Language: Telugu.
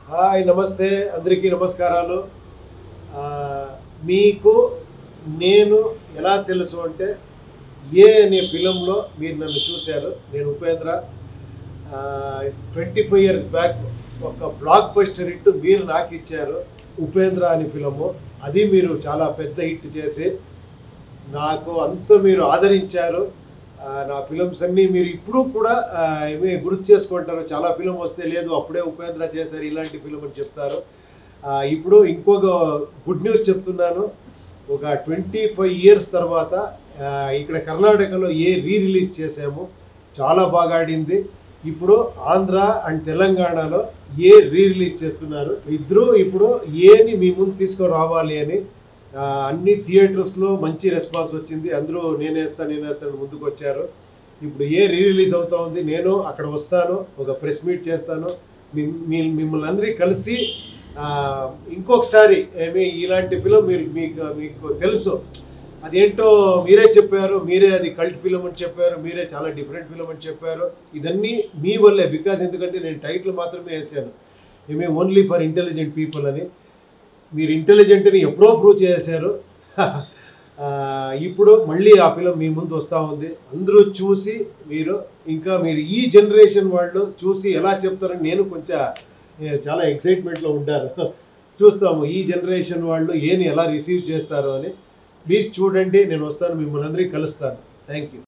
హాయ్ నమస్తే అందరికీ నమస్కారాలు ఆ, మీకు నేను ఎలా తెలుసు అంటే ఏ అనే ఫిలంలో మీరు నన్ను చూశారు నేను Upendra twenty five years back ఒక బ్లాక్ బస్టర్ హిట్ మీరు నాకు ఇచ్చారు ఉపేంద్ర అని ఫిలము అది మీరు చాలా పెద్ద హిట్ చేసి నాకు అంత మీరు ఆదరించారు ఆ, నా ఫిలిమ్స్ అన్నీ మీరు ఇప్పుడు కూడా ఆ, ఏమి గుర్తు చేసుకుంటారు చాలా ఫిలిం వస్తే లేదు అప్పుడే ఉపేంద్ర చేశారు ఇలాంటి ఫిలిం అని చెప్తారు ఆ, ఇప్పుడు ఇంకొక గుడ్ న్యూస్ చెప్తున్నాను ఒక ట్వంటీ ఫైవ్ ఇయర్స్ తర్వాత ఆ, ఇక్కడ కర్ణాటకలో ఏ రీ రిలీజ్ చేసాము చాలా బాగా ఆడింది ఇప్పుడు ఆంధ్ర అండ్ తెలంగాణలో ఏ రీ రిలీజ్ చేస్తున్నారు ఇద్దరు ఇప్పుడు ఏని మీ ముందు తీసుకురావాలి అని ఆ, అన్ని థియేటర్స్లో మంచి రెస్పాన్స్ వచ్చింది అందరూ నేను వేస్తాను నేను వేస్తాను ముందుకు వచ్చారు ఇప్పుడు ఏ రీ రిలీజ్ అవుతా ఉంది నేను అక్కడ వస్తాను ఒక ప్రెస్ మీట్ చేస్తాను మీ- మీ- మిమ్మల్ని అందరికీ కలిసి ఆ, ఇంకొకసారి ఏమి ఇలాంటి ఫిలిం మీరు మీకు మీకు తెలుసు అదేంటో మీరే చెప్పారు మీరే అది కల్ట్ ఫిలిం అని చెప్పారు మీరే చాలా డిఫరెంట్ ఫిలిం అని చెప్పారు ఇదన్నీ మీ వల్లే బికాజ్ ఎందుకంటే నేను టైటిల్ మాత్రమే వేసాను ఏమే ఓన్లీ ఫర్ ఇంటెలిజెంట్ పీపుల్ అని మీరు ఇంటెలిజెంట్ని ఎప్పుడో ప్రూవ్ చేశారు ఆ, ఇప్పుడు మళ్ళీ ఆ ఫిలిం మీ ముందు వస్తూ ఉంది అందరూ చూసి మీరు ఇంకా మీరు ఈ జనరేషన్ వాళ్ళు చూసి ఎలా చెప్తారని నేను కొంచెం ఏ, చాలా ఎక్సైట్మెంట్లో ఉంటారు చూస్తాము ఈ జనరేషన్ వాళ్ళు ఏని ఎలా రిసీవ్ చేస్తారు అని ప్లీజ్ చూడండి నేను వస్తాను మిమ్మల్ని అందరికీ కలుస్తాను థ్యాంక్ యూ